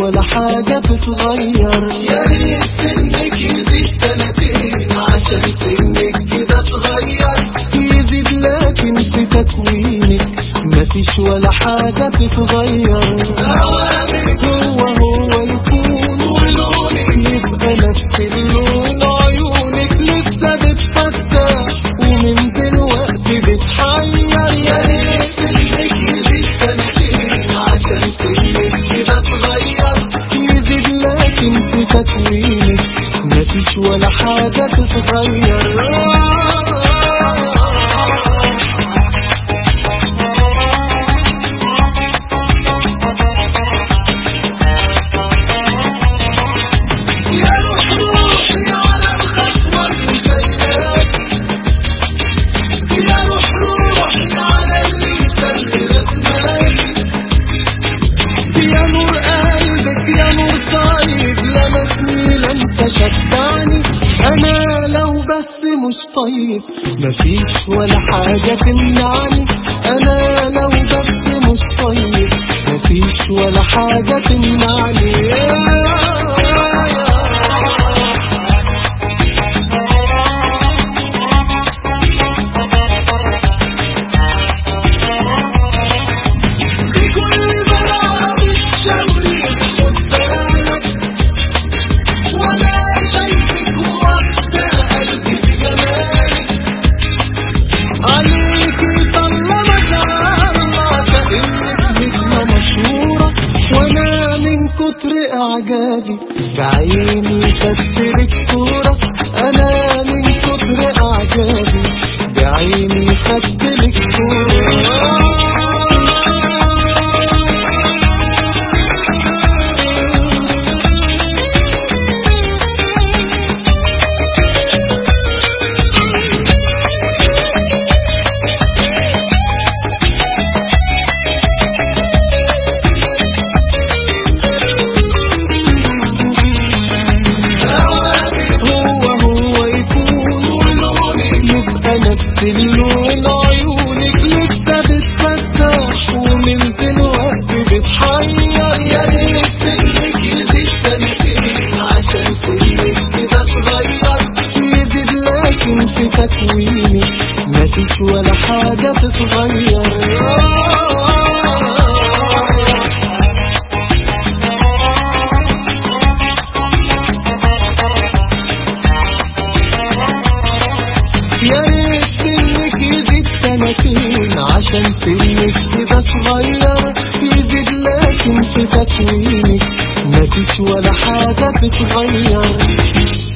ولا حاجة تتغير يا ريت سنك يزيد سنتين عشان سنك كده صغير يزيد لكن في تكوينك مفيش ولا حاجة تتغير هوامك هو هو يكون ولونك يبقى نفس اللون عيونك لسه بتفتح ومن دلوقتي بتحير يا ريت سنك يزيد سنتين عشان سنك كده صغير يزيد لكن في تكوينك مفيش ولا حاجة تتغير يا روح روحي على الخطوة اللي سايقاك يا روح روحي على اللي يسهل اسماك يا نور قلبك يا نور طيب يا مسؤول انت شجعني انا لو بس مش طيب مفيش ولا حاجة تمنعني انا لو بس مش طيب مفيش ولا حاجة تمنعني بكل بلاغة بتشاوري خد بالك ولا شايفك واخدة قلبي بجمالك عليكي طلة ما شاء الله كأنك نجمة مشهورة وانا من كتر اعجابي بعيني خدتلك صورة انا من كتر اعجابي بعيني خدتلك صورة هوامك هو هو يكون ولونك يبقى نفس اللون عيونك لسه بتفتح ومن دلوقتي بتحير يا ريت سنك يزيد سنتين عشان سنك كده صغير يزيد لكن في تكوينك مفيش ولا حاجة تتغير يا ريت سنك يزيد سنتين عشان سنك كده صغير يزيد لكن في تكوينك مفيش ولا حاجة تتغير